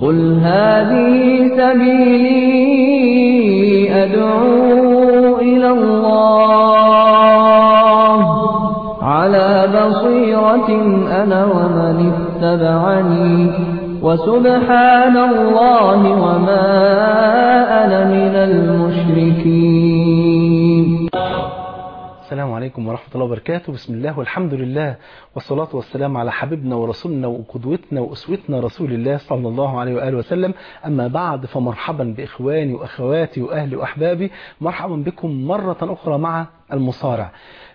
قل هذه سبيلي أدعو إلى الله على بصيرة أنا ومن اتبعني وسبحان الله وما أنا من المشركين السلام عليكم ورحمة الله وبركاته بسم الله والحمد لله والصلاة والسلام على حبيبنا ورسولنا وقدوتنا وأسوتنا رسول الله صلى الله عليه وآله وسلم أما بعد فمرحبا بإخواني وأخواتي وأهلي وأحبابي مرحبا بكم مرة أخرى مع المصارع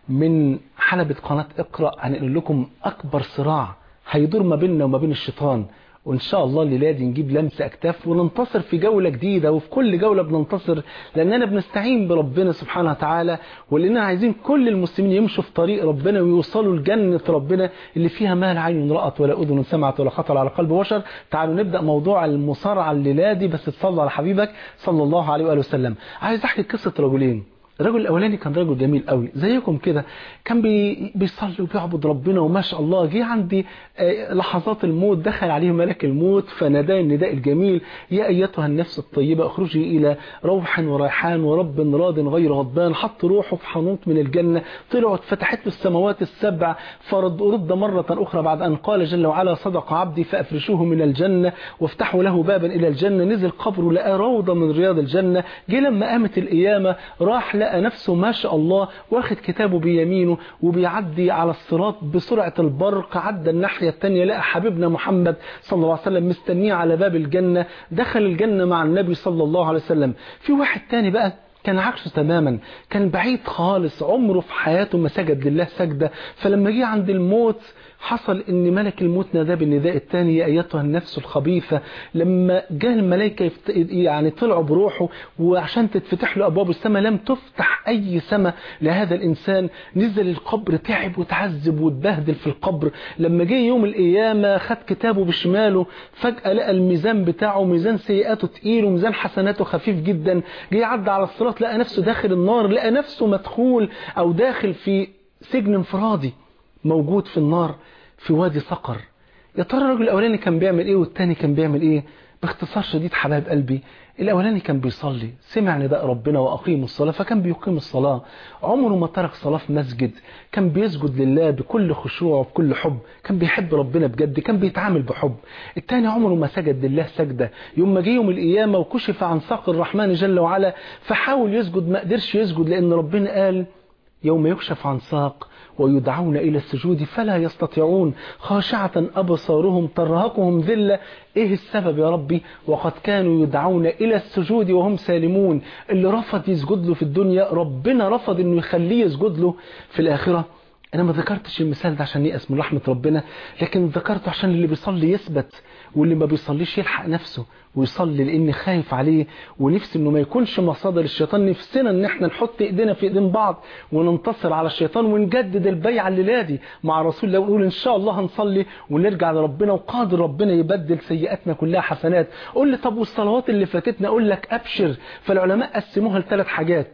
من حلبة قناة اقرأ هنقول لكم أكبر صراع هيدور ما بيننا وما بين الشيطان وإن شاء الله الليلة دي نجيب لمسة أكتاف وننتصر في جولة جديدة وفي كل جولة بننتصر لأننا بنستعين بربنا سبحانه وتعالى ولأننا عايزين كل المسلمين يمشوا في طريق ربنا ويوصلوا لجنة ربنا اللي فيها ما لا عين رأت ولا أذن سمعت ولا خطر على قلب بشر تعالوا نبدأ موضوع المصارعة الليلة دي بس تصلوا على حبيبك صلى الله عليه وآله وسلم عايز أحكي قصة رجلين الرجل الاولاني كان رجل جميل قوي زيكم كده كان بي بيصلي وبيعبد ربنا وما شاء الله جه عندي لحظات الموت دخل عليه ملك الموت فناداه النداء الجميل يا ايتها النفس الطيبه اخرجي الى روح وريحان ورب راض غير غضبان حط روحه في حنوط من الجنه طلعت فتحت له السماوات السبع فرد رد مره اخرى بعد ان قال جل وعلا صدق عبدي فافرشوه من الجنه وافتحوا له بابا الى الجنه نزل قبره لقى روضه من رياض الجنه جه لما قامت القيامه راح لقى نفسه ما شاء الله واخد كتابه بيمينه وبيعدي على الصراط بسرعة البرق عدى الناحية التانية لقى حبيبنا محمد صلى الله عليه وسلم مستنيه على باب الجنة دخل الجنة مع النبي صلى الله عليه وسلم في واحد تاني بقى كان عكسه تماما كان بعيد خالص عمره في حياته ما سجد لله سجدة فلما جه عند الموت حصل ان ملك الموت نادى بالنداء الثاني يا ايتها النفس الخبيثه لما جاء الملائكه يفت... يعني طلعوا بروحه وعشان تتفتح له ابواب السماء لم تفتح اي سماء لهذا الانسان نزل القبر تعب وتعذب واتبهدل في القبر لما جه يوم القيامه خد كتابه بشماله فجاه لقى الميزان بتاعه ميزان سيئاته تقيل وميزان حسناته خفيف جدا جه يعدي على الصراط لقى نفسه داخل النار لقى نفسه مدخول او داخل في سجن انفرادي موجود في النار في وادي صقر يا ترى الراجل الاولاني كان بيعمل ايه والتاني كان بيعمل ايه باختصار شديد حبايب قلبي الاولاني كان بيصلي سمع نداء ربنا واقيموا الصلاه فكان بيقيم الصلاه عمره ما ترك صلاه في مسجد كان بيسجد لله بكل خشوع وبكل حب كان بيحب ربنا بجد كان بيتعامل بحب التاني عمره ما سجد لله سجده يوم ما جه يوم القيامه وكشف عن ساق الرحمن جل وعلا فحاول يسجد ما قدرش يسجد لان ربنا قال يوم يكشف عن ساق ويدعون إلى السجود فلا يستطيعون خاشعة أبصارهم ترهقهم ذلة إيه السبب يا ربي وقد كانوا يدعون إلى السجود وهم سالمون اللي رفض يسجد له في الدنيا ربنا رفض أنه يخليه يسجد له في الآخرة أنا ما ذكرتش المثال ده عشان يأس من رحمة ربنا لكن ذكرته عشان اللي بيصلي يثبت واللي ما بيصليش يلحق نفسه ويصلي لان خايف عليه ونفسي انه ما يكونش مصادر الشيطان نفسنا ان احنا نحط ايدينا في ايدين بعض وننتصر على الشيطان ونجدد البيعه الليله دي مع رسول الله ونقول ان شاء الله هنصلي ونرجع لربنا وقادر ربنا يبدل سيئاتنا كلها حسنات قول لي طب والصلوات اللي فاتتنا اقول لك ابشر فالعلماء قسموها لثلاث حاجات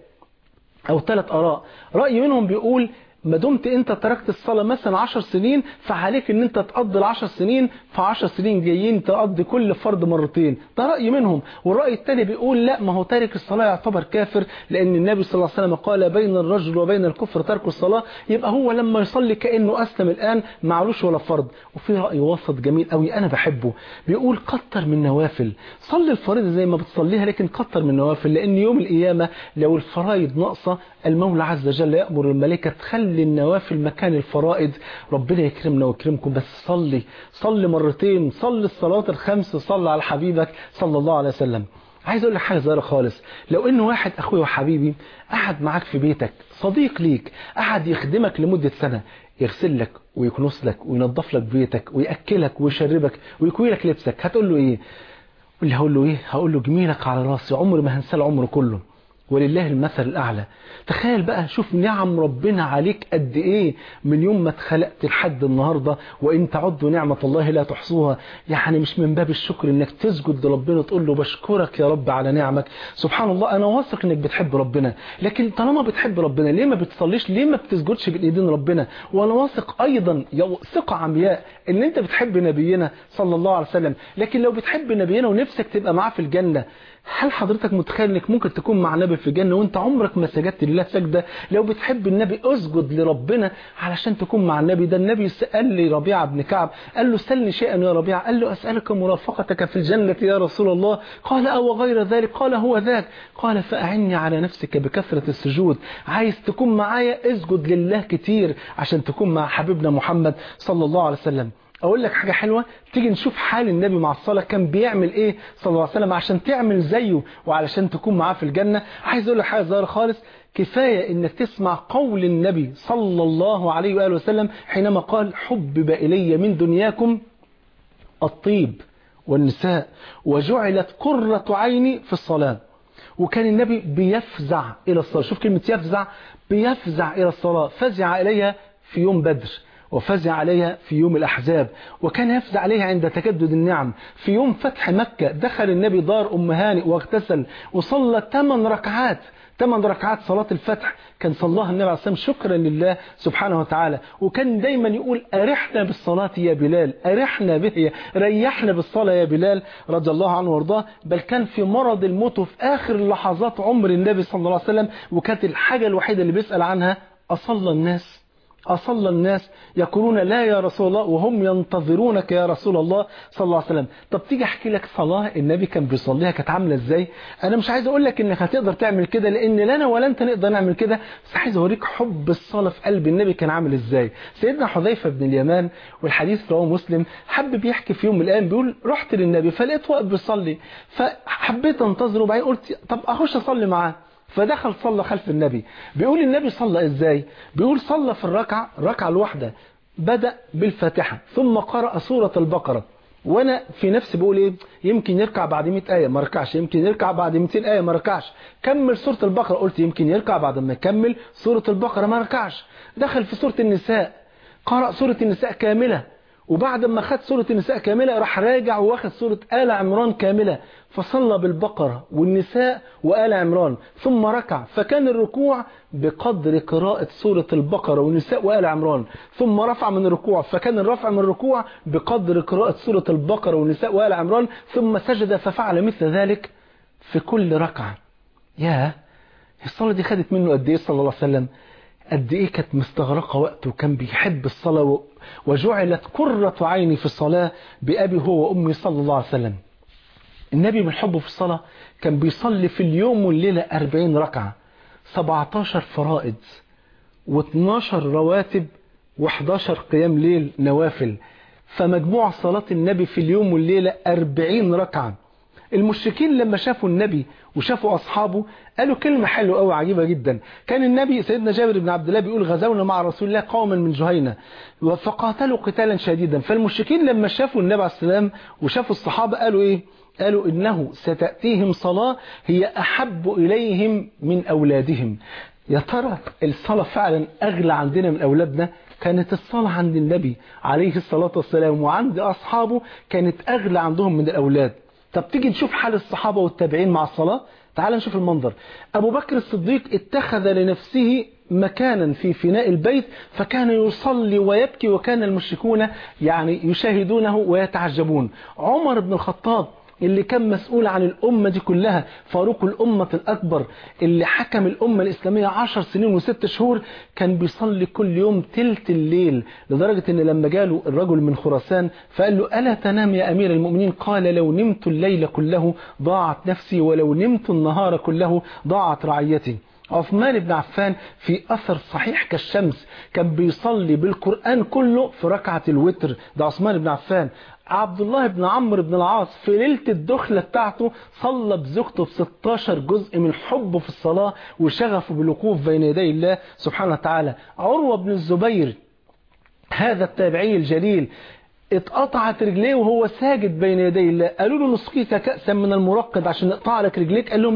او ثلاث اراء راي منهم بيقول ما دمت انت تركت الصلاة مثلا 10 سنين فعليك ان انت تقضي العشر سنين في 10 سنين جايين تقضي كل فرد مرتين ده رأي منهم والرأي الثاني بيقول لا ما هو تارك الصلاة يعتبر كافر لان النبي صلى الله عليه وسلم قال بين الرجل وبين الكفر ترك الصلاة يبقى هو لما يصلي كأنه أسلم الآن معلوش ولا فرض وفي رأي وسط جميل قوي أنا بحبه بيقول كتر من نوافل صلي الفريضة زي ما بتصليها لكن كتر من نوافل لأن يوم القيامة لو الفرائض ناقصة المولى عز وجل يأمر الملائكة تخلي النوافل مكان الفرائض ربنا يكرمنا ويكرمكم بس صلي صلي مرتين صلي الصلاة الخمس صلي على حبيبك صلى الله عليه وسلم عايز اقول لك حاجه صغيره خالص لو ان واحد اخويا وحبيبي قعد معاك في بيتك صديق ليك قعد يخدمك لمده سنه يغسل لك ويكنس لك وينظف لك بيتك وياكلك ويشربك ويكوي لك لبسك هتقول له ايه اللي هقول له ايه هقول له جميلك على راسي عمري ما هنساه العمر كله ولله المثل الأعلى تخيل بقى شوف نعم ربنا عليك قد إيه من يوم ما اتخلقت لحد النهاردة وإن تعدوا نعمة الله لا تحصوها يعني مش من باب الشكر إنك تسجد لربنا تقول له بشكرك يا رب على نعمك سبحان الله أنا واثق إنك بتحب ربنا لكن طالما بتحب ربنا ليه ما بتصليش ليه ما بتسجدش بين ايدين ربنا وأنا واثق أيضا ثقة عمياء إن أنت بتحب نبينا صلى الله عليه وسلم لكن لو بتحب نبينا ونفسك تبقى معاه في الجنة هل حضرتك متخيل انك ممكن تكون مع النبي في الجنة وانت عمرك ما سجدت لله سجدة لو بتحب النبي اسجد لربنا علشان تكون مع النبي ده النبي سأل لي ربيعة بن كعب قال له سلني شيئا يا ربيعة قال له أسألك مرافقتك في الجنة يا رسول الله قال أو غير ذلك قال هو ذاك قال فأعني على نفسك بكثرة السجود عايز تكون معايا اسجد لله كتير عشان تكون مع حبيبنا محمد صلى الله عليه وسلم اقول لك حاجة حلوة تيجي نشوف حال النبي مع الصلاة كان بيعمل ايه صلى الله عليه وسلم عشان تعمل زيه وعلشان تكون معاه في الجنة عايز اقول لك حاجة صغيرة خالص كفاية انك تسمع قول النبي صلى الله عليه وآله وسلم حينما قال حبب إلي من دنياكم الطيب والنساء وجعلت قرة عيني في الصلاة وكان النبي بيفزع إلى الصلاة شوف كلمة يفزع بيفزع إلى الصلاة فزع إليها في يوم بدر وفزع عليها في يوم الأحزاب وكان يفزع عليها عند تجدد النعم في يوم فتح مكة دخل النبي دار أم هانئ واغتسل وصلى 8 ركعات 8 ركعات صلاة الفتح كان صلاها النبي عليه الصلاة والسلام شكرا لله سبحانه وتعالى وكان دايما يقول أرحنا بالصلاة يا بلال أرحنا به ريحنا بالصلاة يا بلال رضي الله عنه وارضاه بل كان في مرض الموت وفي آخر لحظات عمر النبي صلى الله عليه وسلم وكانت الحاجة الوحيدة اللي بيسأل عنها أصلى الناس أصلى الناس يقولون لا يا رسول الله وهم ينتظرونك يا رسول الله صلى الله عليه وسلم طب تيجي احكي لك صلاة النبي كان بيصليها كانت عاملة ازاي انا مش عايز اقول لك انك هتقدر تعمل كده لان لا انا ولا انت نقدر نعمل كده بس عايز اوريك حب الصلاة في قلب النبي كان عامل ازاي سيدنا حذيفة بن اليمان والحديث رواه مسلم حب بيحكي في يوم من الايام بيقول رحت للنبي فلقيت واقف بيصلي فحبيت انتظره وبعدين قلت طب اخش اصلي معاه فدخل صلى خلف النبي بيقول النبي صلى ازاي بيقول صلى في الركعة الركعة الواحدة بدأ بالفاتحة ثم قرأ سورة البقرة وانا في نفسي بقول ايه يمكن يركع بعد 100 آية ما ركعش يمكن يركع بعد 200 آية ما ركعش كمل سورة البقرة قلت يمكن يركع بعد ما يكمل سورة البقرة ما ركعش دخل في سورة النساء قرأ سورة النساء كاملة وبعد ما خد سورة النساء كاملة راح راجع واخد سورة آل عمران كاملة فصلى بالبقرة والنساء وآل عمران ثم ركع فكان الركوع بقدر قراءة سورة البقرة والنساء وآل عمران ثم رفع من الركوع فكان الرفع من الركوع بقدر قراءة سورة البقرة والنساء وآل عمران ثم سجد ففعل مثل ذلك في كل ركعة يا الصلاة دي خدت منه قد ايه صلى الله عليه وسلم قد ايه كانت مستغرقة وقته وكان بيحب الصلاة وجعلت قرة عيني في الصلاة بأبي هو وأمي صلى الله عليه وسلم النبي من حبه في الصلاة كان بيصلي في اليوم والليلة 40 ركعة 17 فرائض و12 رواتب و11 قيام ليل نوافل فمجموع صلاة النبي في اليوم والليلة 40 ركعة المشركين لما شافوا النبي وشافوا أصحابه قالوا كلمة حلوة قوي عجيبة جدا كان النبي سيدنا جابر بن عبد الله بيقول غزونا مع رسول الله قوما من جهينة فقاتلوا قتالا شديدا فالمشركين لما شافوا النبي عليه السلام وشافوا الصحابة قالوا ايه قالوا إنه ستأتيهم صلاة هي أحب إليهم من أولادهم يا ترى الصلاة فعلا أغلى عندنا من أولادنا كانت الصلاة عند النبي عليه الصلاة والسلام وعند أصحابه كانت أغلى عندهم من الأولاد طب تيجي نشوف حال الصحابة والتابعين مع الصلاة تعال نشوف المنظر أبو بكر الصديق اتخذ لنفسه مكانا في فناء البيت فكان يصلي ويبكي وكان المشركون يعني يشاهدونه ويتعجبون عمر بن الخطاب اللي كان مسؤول عن الأمة دي كلها فاروق الأمة الأكبر اللي حكم الأمة الإسلامية عشر سنين وست شهور كان بيصلي كل يوم تلت الليل لدرجة ان لما جاله الرجل من خراسان فقال له ألا تنام يا أمير المؤمنين قال لو نمت الليل كله ضاعت نفسي ولو نمت النهار كله ضاعت رعيتي عثمان بن عفان في أثر صحيح كالشمس كان بيصلي بالقرآن كله في ركعة الوتر ده عثمان بن عفان عبد الله بن عمرو بن العاص في ليلة الدخلة بتاعته صلى بزوجته ب 16 جزء من حبه في الصلاة وشغفه بالوقوف بين يدي الله سبحانه وتعالى عروة بن الزبير هذا التابعي الجليل اتقطعت رجليه وهو ساجد بين يدي الله قالوا له نسقيك كأسا من المرقد عشان نقطع لك رجليك قال لهم لا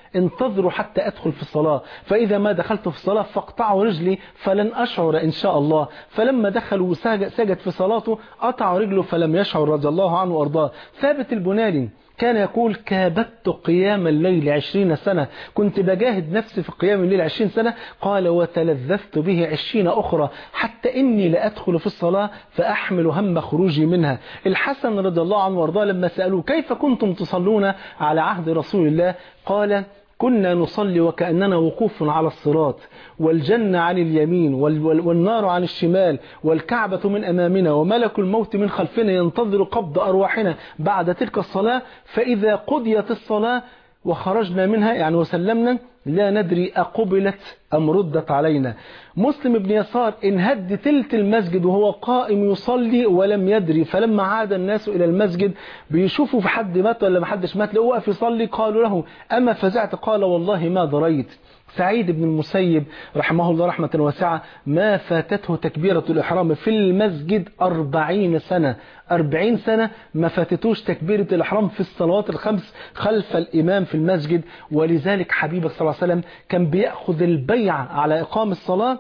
انتظروا حتى أدخل في الصلاة فإذا ما دخلت في الصلاة فاقطعوا رجلي فلن أشعر إن شاء الله فلما دخلوا سجد في صلاته قطعوا رجله فلم يشعر رضي الله عنه وأرضاه ثابت البناني كان يقول كابدت قيام الليل عشرين سنة كنت بجاهد نفسي في قيام الليل عشرين سنة قال وتلذذت به عشرين أخرى حتى إني لأدخل في الصلاة فأحمل هم خروجي منها الحسن رضي الله عنه وارضاه لما سألوه كيف كنتم تصلون على عهد رسول الله قال كنا نصلي وكأننا وقوف على الصراط والجنة عن اليمين والنار عن الشمال والكعبة من أمامنا وملك الموت من خلفنا ينتظر قبض أرواحنا بعد تلك الصلاة فإذا قضيت الصلاة وخرجنا منها يعني وسلمنا لا ندري أقبلت أم ردت علينا مسلم بن يسار انهد تلت المسجد وهو قائم يصلي ولم يدري فلما عاد الناس إلى المسجد بيشوفوا في حد مات ولا ما حدش مات لقوا واقف يصلي قالوا له أما فزعت قال والله ما دريت سعيد بن المسيب رحمه الله رحمة واسعة ما فاتته تكبيرة الإحرام في المسجد أربعين سنة أربعين سنة ما فاتتوش تكبيرة الإحرام في الصلوات الخمس خلف الإمام في المسجد ولذلك حبيبك صلى الله عليه وسلم كان بيأخذ البيع على إقام الصلاة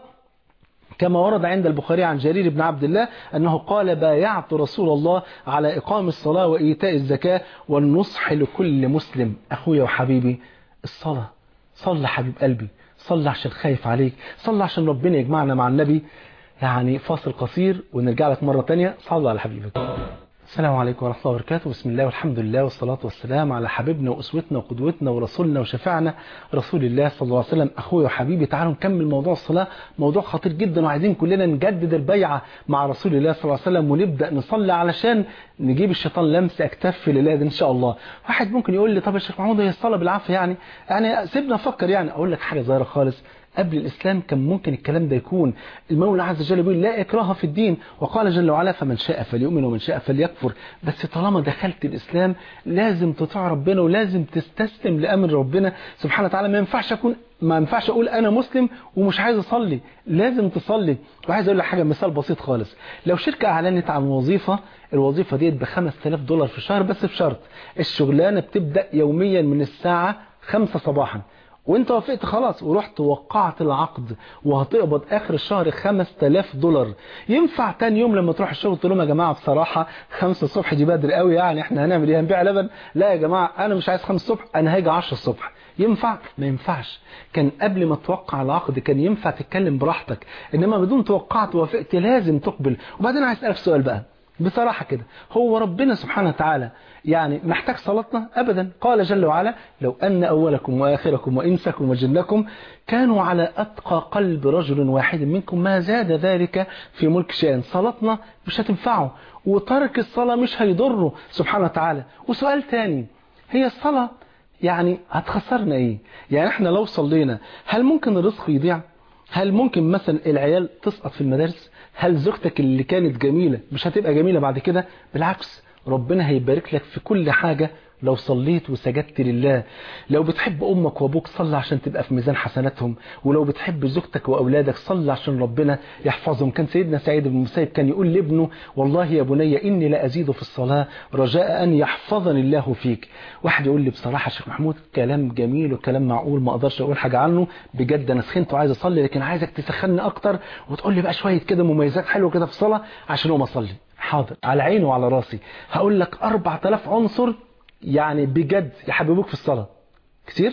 كما ورد عند البخاري عن جرير بن عبد الله أنه قال بايعت رسول الله على إقام الصلاة وإيتاء الزكاة والنصح لكل مسلم أخويا وحبيبي الصلاة صلى حبيب قلبي صلى عشان خايف عليك صلى عشان ربنا يجمعنا مع النبي يعني فاصل قصير ونرجع لك مرة تانية صلى على حبيبك السلام عليكم ورحمة الله وبركاته بسم الله والحمد لله والصلاة والسلام على حبيبنا وأسوتنا وقدوتنا ورسولنا وشفعنا رسول الله صلى الله عليه وسلم أخوي وحبيبي تعالوا نكمل موضوع الصلاة موضوع خطير جدا وعايزين كلنا نجدد البيعة مع رسول الله صلى الله عليه وسلم ونبدأ نصلي علشان نجيب الشيطان لمس أكتاف في الليلة إن شاء الله واحد ممكن يقول لي طب يا شيخ محمود هي الصلاة بالعافية يعني يعني سيبنا نفكر يعني أقول لك حاجة صغيرة خالص قبل الإسلام كان ممكن الكلام ده يكون المولى عز وجل بيقول لا إكراه في الدين وقال جل وعلا فمن شاء فليؤمن ومن شاء فليكفر بس طالما دخلت الإسلام لازم تطيع ربنا ولازم تستسلم لأمر ربنا سبحانه وتعالى ما ينفعش أكون ما ينفعش أقول أنا مسلم ومش عايز أصلي لازم تصلي وعايز أقول لك حاجة مثال بسيط خالص لو شركة أعلنت عن وظيفة الوظيفة ديت ب 5000 دولار في الشهر بس بشرط الشغلانة بتبدأ يوميا من الساعة 5 صباحا وانت وافقت خلاص ورحت وقعت العقد وهتقبض اخر الشهر 5000 دولار ينفع تاني يوم لما تروح الشغل تقول لهم يا جماعه بصراحه 5 الصبح دي بدري قوي يعني احنا هنعمل ايه هنبيع لبن لا يا جماعه انا مش عايز 5 الصبح انا هاجي 10 الصبح ينفع ما ينفعش كان قبل ما توقع العقد كان ينفع تتكلم براحتك انما بدون توقعت وافقت لازم تقبل وبعدين عايز اسالك سؤال بقى بصراحة كده هو ربنا سبحانه وتعالى يعني محتاج صلاتنا أبدا قال جل وعلا لو أن أولكم وآخركم وإنسكم وجنكم كانوا على أتقى قلب رجل واحد منكم ما زاد ذلك في ملك شيئا صلاتنا مش هتنفعه وترك الصلاة مش هيضره سبحانه وتعالى وسؤال تاني هي الصلاة يعني هتخسرنا ايه يعني احنا لو صلينا هل ممكن الرزق يضيع هل ممكن مثلا العيال تسقط في المدارس هل زوجتك اللي كانت جميلة مش هتبقى جميلة بعد كده بالعكس ربنا هيبارك لك في كل حاجة لو صليت وسجدت لله لو بتحب أمك وأبوك صل عشان تبقى في ميزان حسناتهم ولو بتحب زوجتك وأولادك صل عشان ربنا يحفظهم كان سيدنا سعيد بن المسيب كان يقول لابنه والله يا بني إني لأزيد في الصلاة رجاء أن يحفظني الله فيك واحد يقول لي بصراحة شيخ محمود كلام جميل وكلام معقول ما أقدرش أقول حاجة عنه بجد أنا سخنت وعايز أصلي لكن عايزك تسخني أكتر وتقول لي بقى شوية كده مميزات حلوة كده في الصلاة عشان أقوم أصلي حاضر على عيني وعلى راسي هقول لك 4000 عنصر يعني بجد يحببوك في الصلاة كتير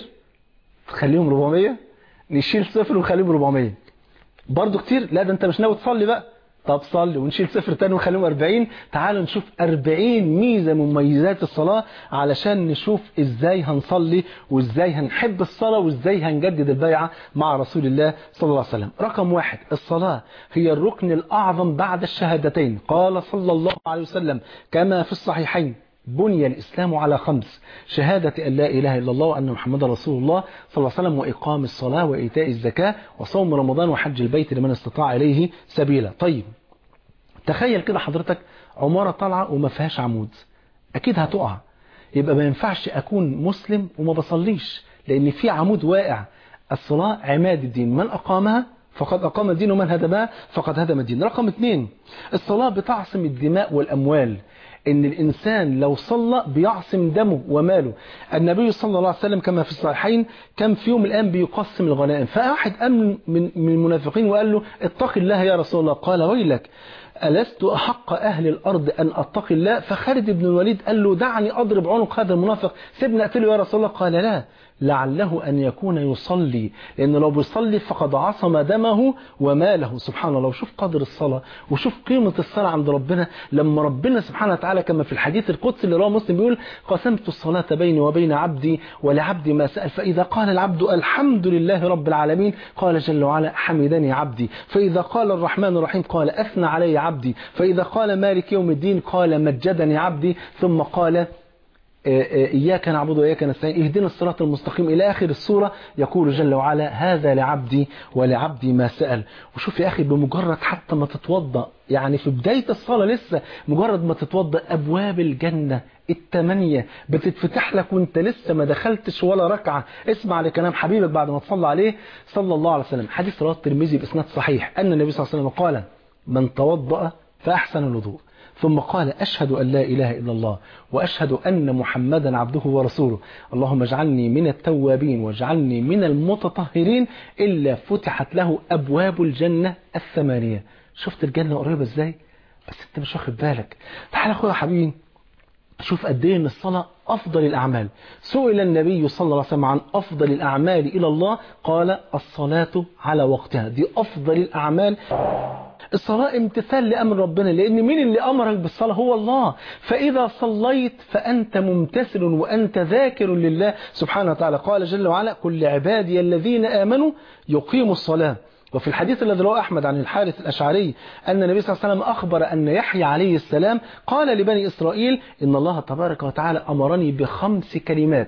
تخليهم 400 نشيل صفر ونخليهم 400 برضو كتير لا ده انت مش ناوي تصلي بقى طب صلي ونشيل صفر تاني ونخليهم 40 تعالوا نشوف 40 ميزة من مميزات الصلاة علشان نشوف ازاي هنصلي وازاي هنحب الصلاة وازاي هنجدد البيعة مع رسول الله صلى الله عليه وسلم رقم واحد الصلاة هي الركن الأعظم بعد الشهادتين قال صلى الله عليه وسلم كما في الصحيحين بني الإسلام على خمس شهادة أن لا إله إلا الله وأن محمد رسول الله صلى الله عليه وسلم وإقام الصلاة وإيتاء الزكاة وصوم رمضان وحج البيت لمن استطاع إليه سبيلا طيب تخيل كده حضرتك عمارة طالعة وما فيهاش عمود أكيد هتقع يبقى ما ينفعش أكون مسلم وما بصليش لأن في عمود واقع الصلاة عماد الدين من أقامها فقد أقام الدين ومن هدمها فقد هدم الدين رقم اثنين الصلاة بتعصم الدماء والأموال ان الانسان لو صلى بيعصم دمه وماله النبي صلى الله عليه وسلم كما في الصحيحين كان في يوم الان بيقسم الغنائم فواحد امن من من المنافقين وقال له اتق الله يا رسول الله قال ويلك ألست أحق أهل الأرض أن أتقي الله فخالد بن الوليد قال له دعني أضرب عنق هذا المنافق سيبني أقتله يا رسول الله قال لا لعله أن يكون يصلي لأنه لو بيصلي فقد عصم دمه وماله سبحان الله وشوف قدر الصلاة وشوف قيمة الصلاة عند ربنا لما ربنا سبحانه وتعالى كما في الحديث القدسي اللي رواه مسلم بيقول قسمت الصلاة بيني وبين عبدي ولعبدي ما سأل فإذا قال العبد الحمد لله رب العالمين قال جل وعلا حمدني عبدي فإذا قال الرحمن الرحيم قال أثنى علي عبدي فإذا قال مالك يوم الدين قال مجدني عبدي ثم قال إياك نعبد وإياك نستعين اهدنا الصراط المستقيم إلى آخر السورة يقول جل وعلا هذا لعبدي ولعبدي ما سأل وشوف يا أخي بمجرد حتى ما تتوضأ يعني في بداية الصلاة لسه مجرد ما تتوضأ أبواب الجنة التمانية بتتفتح لك وانت لسه ما دخلتش ولا ركعة اسمع لكلام حبيبك بعد ما تصلى عليه صلى الله عليه وسلم حديث رواه الترمذي بإسناد صحيح أن النبي صلى الله عليه وسلم قال من توضأ فأحسن الوضوء ثم قال أشهد أن لا إله إلا الله وأشهد أن محمدا عبده ورسوله اللهم اجعلني من التوابين واجعلني من المتطهرين إلا فتحت له أبواب الجنة الثمانية شفت الجنة قريبة إزاي بس أنت مش واخد بالك تعال أخويا حبيبي شوف قد ايه ان الصلاة أفضل الأعمال سئل النبي صلى الله عليه وسلم عن أفضل الأعمال إلى الله قال الصلاة على وقتها دي أفضل الأعمال الصلاة امتثال لأمر ربنا لأن مين اللي أمرك بالصلاة هو الله فإذا صليت فأنت ممتثل وأنت ذاكر لله سبحانه وتعالى قال جل وعلا كل عبادي الذين آمنوا يقيموا الصلاة وفي الحديث الذي رواه أحمد عن الحارث الأشعري أن النبي صلى الله عليه وسلم أخبر أن يحيى عليه السلام قال لبني إسرائيل إن الله تبارك وتعالى أمرني بخمس كلمات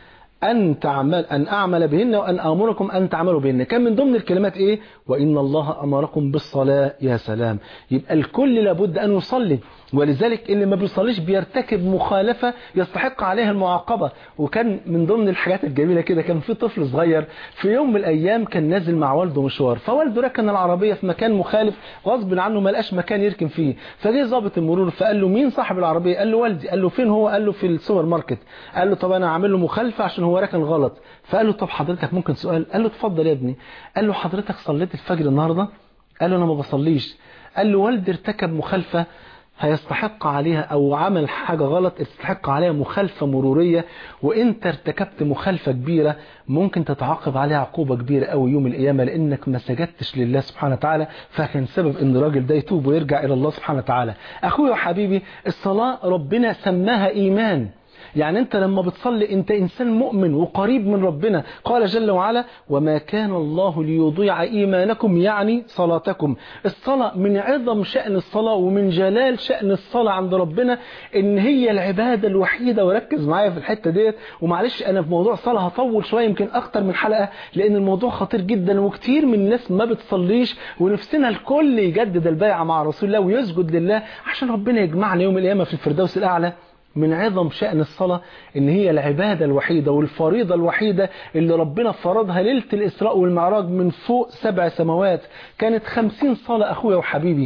أن تعمل أن أعمل بهن وأن أمركم أن تعملوا بهن كان من ضمن الكلمات إيه وإن الله أمركم بالصلاة يا سلام يبقى الكل لابد أن يصلي ولذلك اللي ما بيصليش بيرتكب مخالفة يستحق عليها المعاقبة وكان من ضمن الحاجات الجميلة كده كان في طفل صغير في يوم من الأيام كان نازل مع والده مشوار فوالده ركن العربية في مكان مخالف غصب عنه ما لقاش مكان يركن فيه فجه ضابط المرور فقال له مين صاحب العربية قال له والدي قال له فين هو قال له في السوبر ماركت قال له طب أنا هعمل له مخالفة عشان هو راكن غلط فقال له طب حضرتك ممكن سؤال قال له اتفضل يا ابني قال له حضرتك صليت الفجر النهاردة قال له أنا ما بصليش قال له والدي ارتكب مخالفة هيستحق عليها او عمل حاجة غلط يستحق عليها مخالفة مرورية وانت ارتكبت مخالفة كبيرة ممكن تتعاقب عليها عقوبة كبيرة قوي يوم القيامة لانك ما سجدتش لله سبحانه وتعالى فكان سبب ان الراجل ده يتوب ويرجع الى الله سبحانه وتعالى اخويا وحبيبي الصلاة ربنا سماها ايمان يعني انت لما بتصلي انت انسان مؤمن وقريب من ربنا قال جل وعلا وما كان الله ليضيع ايمانكم يعني صلاتكم الصلاة من عظم شأن الصلاة ومن جلال شأن الصلاة عند ربنا ان هي العبادة الوحيدة وركز معايا في الحتة ديت ومعلش انا في موضوع الصلاة هطول شوية يمكن اكتر من حلقة لان الموضوع خطير جدا وكتير من الناس ما بتصليش ونفسنا الكل يجدد البيعة مع رسول الله ويسجد لله عشان ربنا يجمعنا يوم القيامة في الفردوس الاعلى من عظم شأن الصلاة ان هي العبادة الوحيدة والفريضة الوحيدة اللي ربنا فرضها ليلة الإسراء والمعراج من فوق سبع سماوات كانت خمسين صلاة أخويا وحبيبي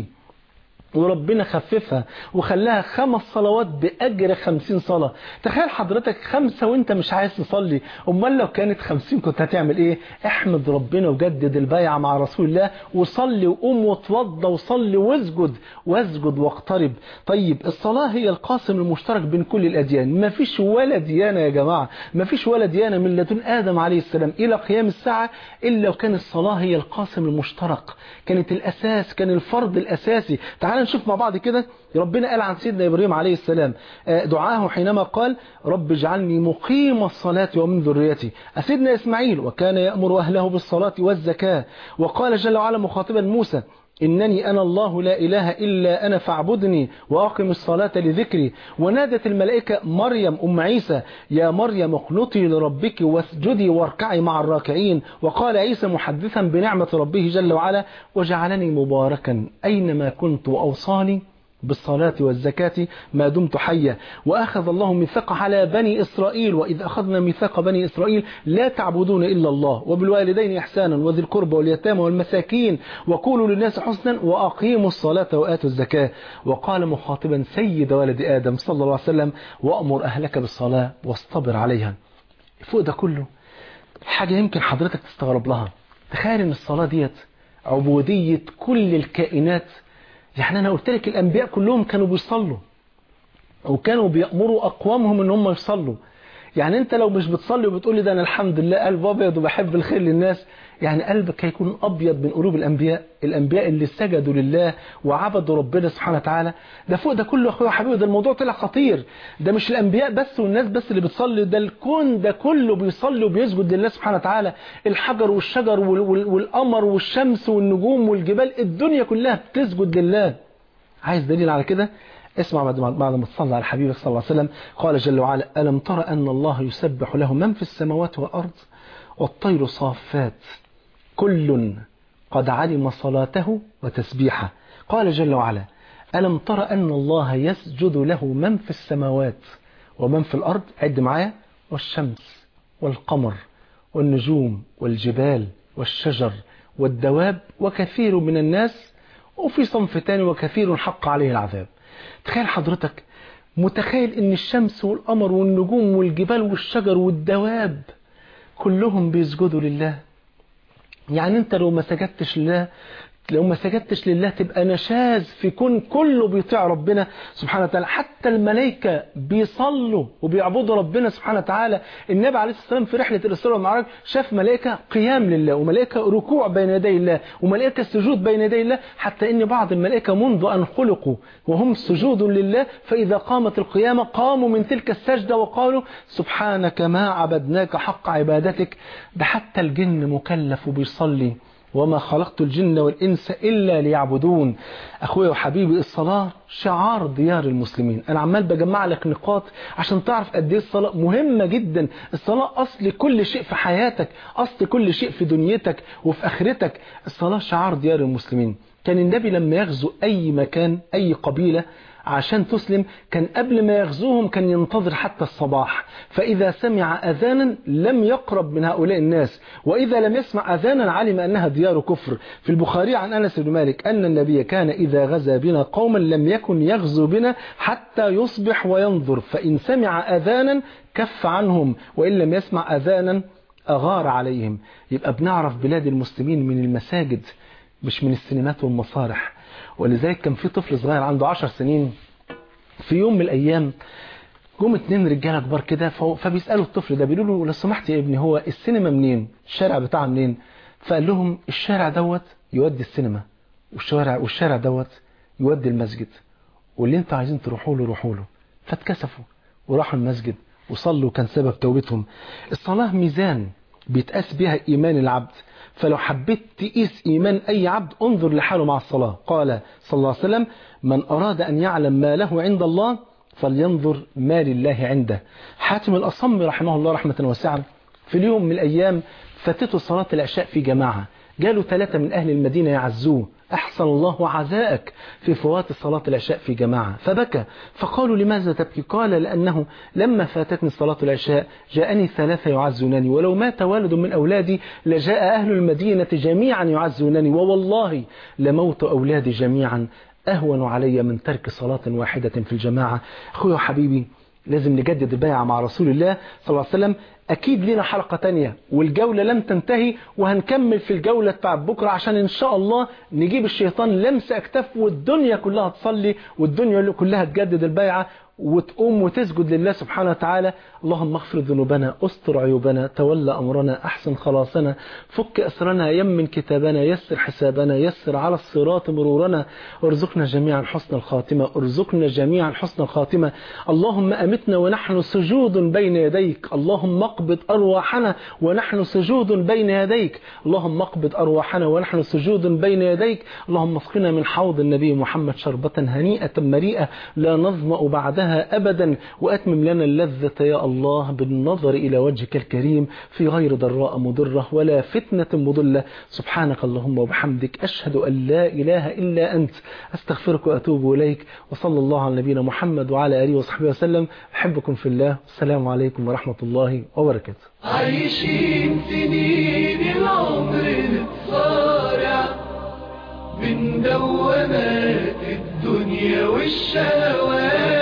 وربنا خففها وخلاها خمس صلوات بأجر خمسين صلاة تخيل حضرتك خمسة وانت مش عايز تصلي امال لو كانت خمسين كنت هتعمل ايه احمد ربنا وجدد البيعة مع رسول الله وصلي وقوم وتوضى وصلي واسجد واسجد واقترب طيب الصلاة هي القاسم المشترك بين كل الأديان ما فيش ولا ديانة يا جماعة ما فيش ولا ديانة من لدن آدم عليه السلام إلى قيام الساعة إلا وكان الصلاة هي القاسم المشترك كانت الأساس كان الفرض الأساسي تعال نشوف مع بعض كده ربنا قال عن سيدنا إبراهيم عليه السلام دعاه حينما قال رب اجعلني مقيم الصلاة ومن ذريتي سيدنا إسماعيل وكان يأمر أهله بالصلاة والزكاة وقال جل وعلا مخاطبا موسى إنني أنا الله لا إله إلا أنا فاعبدني وأقم الصلاة لذكري ونادت الملائكة مريم أم عيسى يا مريم اقنطي لربك واسجدي واركعي مع الراكعين وقال عيسى محدثا بنعمة ربه جل وعلا وجعلني مباركا أينما كنت وأوصاني بالصلاة والزكاة ما دمت حيا وأخذ الله ميثاق على بني إسرائيل وإذ أخذنا ميثاق بني إسرائيل لا تعبدون إلا الله وبالوالدين إحسانا وذي القربى واليتامى والمساكين وقولوا للناس حسنا وأقيموا الصلاة وآتوا الزكاة وقال مخاطبا سيد ولد آدم صلى الله عليه وسلم وأمر أهلك بالصلاة واصطبر عليها فوق ده كله حاجة يمكن حضرتك تستغرب لها تخيل ان الصلاة ديت عبودية كل الكائنات يعني انا قلت لك الانبياء كلهم كانوا بيصلوا وكانوا بيأمروا اقوامهم ان هم يصلوا يعني انت لو مش بتصلي وبتقول لي ده انا الحمد لله قلب ابيض وبحب الخير للناس يعني قلبك هيكون ابيض من قلوب الانبياء الانبياء اللي سجدوا لله وعبدوا ربنا سبحانه وتعالى ده فوق ده كله اخويا وحبيبي ده الموضوع طلع خطير ده مش الانبياء بس والناس بس اللي بتصلي ده الكون ده كله بيصلي وبيسجد لله سبحانه وتعالى الحجر والشجر وال- وال- والقمر والشمس والنجوم والجبال الدنيا كلها بتسجد لله عايز دليل على كده اسمع بعد ما بعد ما تصلى على حبيبك صلى الله عليه وسلم قال جل وعلا ألم تر أن الله يسبح له من في السماوات والأرض والطير صافات كل قد علم صلاته وتسبيحه قال جل وعلا ألم تر أن الله يسجد له من في السماوات ومن في الأرض عد معايا والشمس والقمر والنجوم والجبال والشجر والدواب وكثير من الناس وفي صنف تاني وكثير حق عليه العذاب تخيل حضرتك متخيل ان الشمس والقمر والنجوم والجبال والشجر والدواب كلهم بيسجدوا لله يعني انت لو ما سجدتش لله لو ما سجدتش لله تبقى نشاز في كون كله بيطيع ربنا سبحانه وتعالى حتى الملائكة بيصلوا وبيعبدوا ربنا سبحانه وتعالى النبي عليه الصلاة والسلام في رحلة الإسراء والمعراج شاف ملائكة قيام لله وملائكة ركوع بين يدي الله وملائكة سجود بين يدي الله حتى إن بعض الملائكة منذ أن خلقوا وهم سجود لله فإذا قامت القيامة قاموا من تلك السجدة وقالوا سبحانك ما عبدناك حق عبادتك ده حتى الجن مكلف وبيصلي وما خلقت الجن والإنس إلا ليعبدون أخويا وحبيبي الصلاة شعار ديار المسلمين أنا عمال بجمع لك نقاط عشان تعرف قد إيه الصلاة مهمة جدا الصلاة أصل كل شيء في حياتك أصل كل شيء في دنيتك وفي آخرتك الصلاة شعار ديار المسلمين كان النبي لما يغزو أي مكان أي قبيلة عشان تسلم كان قبل ما يغزوهم كان ينتظر حتى الصباح فإذا سمع أذانا لم يقرب من هؤلاء الناس وإذا لم يسمع أذانا علم أنها ديار كفر في البخاري عن أنس بن مالك أن النبي كان إذا غزا بنا قوما لم يكن يغزو بنا حتى يصبح وينظر فإن سمع أذانا كف عنهم وإن لم يسمع أذانا أغار عليهم يبقى بنعرف بلاد المسلمين من المساجد مش من السينمات والمسارح ولذلك كان في طفل صغير عنده عشر سنين في يوم من الأيام جم اتنين رجاله كبار كده فهو- فبيسألوا الطفل ده بيقولوا له لو سمحت يا ابني هو السينما منين الشارع بتاعها منين فقال لهم الشارع دوت يودي السينما والشارع والشارع دوت يودي المسجد واللي انتوا عايزين تروحوا له روحوا له فاتكسفوا وراحوا المسجد وصلوا كان سبب توبتهم الصلاة ميزان بيتقاس بها إيمان العبد فلو حبيت تقيس إيمان أي عبد انظر لحاله مع الصلاة قال صلى الله عليه وسلم من أراد أن يعلم ما له عند الله فلينظر ما لله عنده حاتم الأصم رحمه الله رحمة واسعة في اليوم من الأيام فاتته صلاة العشاء في جماعة جالوا ثلاثة من أهل المدينة يعزوه أحسن الله عزاءك في فوات صلاة العشاء في جماعة فبكى فقالوا لماذا تبكي قال لأنه لما فاتتني صلاة العشاء جاءني ثلاثة يعزونني ولو مات والد من أولادي لجاء أهل المدينة جميعا يعزونني ووالله لموت أولادي جميعا أهون علي من ترك صلاة واحدة في الجماعة أخوي وحبيبي لازم نجدد البيعة مع رسول الله صلى الله عليه وسلم أكيد لنا حلقة تانية والجولة لم تنتهي وهنكمل في الجولة بتاع بكرة عشان إن شاء الله نجيب الشيطان لمس أكتاف والدنيا كلها تصلي والدنيا كلها تجدد البيعة وتقوم وتسجد لله سبحانه وتعالى اللهم اغفر ذنوبنا استر عيوبنا تولى أمرنا أحسن خلاصنا فك أسرنا يمن كتابنا يسر حسابنا يسر على الصراط مرورنا ارزقنا جميعا حسن الخاتمة ارزقنا جميعا حسن الخاتمة اللهم أمتنا ونحن سجود بين يديك اللهم اقبض أرواحنا ونحن سجود بين يديك اللهم اقبض أرواحنا ونحن سجود بين يديك اللهم اسقنا من حوض النبي محمد شربة هنيئة مريئة لا نظمأ بعدها ننساها أبدا وأتمم لنا اللذة يا الله بالنظر إلى وجهك الكريم في غير ضراء مضرة ولا فتنة مضلة سبحانك اللهم وبحمدك أشهد أن لا إله إلا أنت أستغفرك وأتوب إليك وصلى الله على نبينا محمد وعلى آله وصحبه وسلم أحبكم في الله السلام عليكم ورحمة الله وبركاته عايشين سنين العمر نتصارع بين دوامات الدنيا والشهوات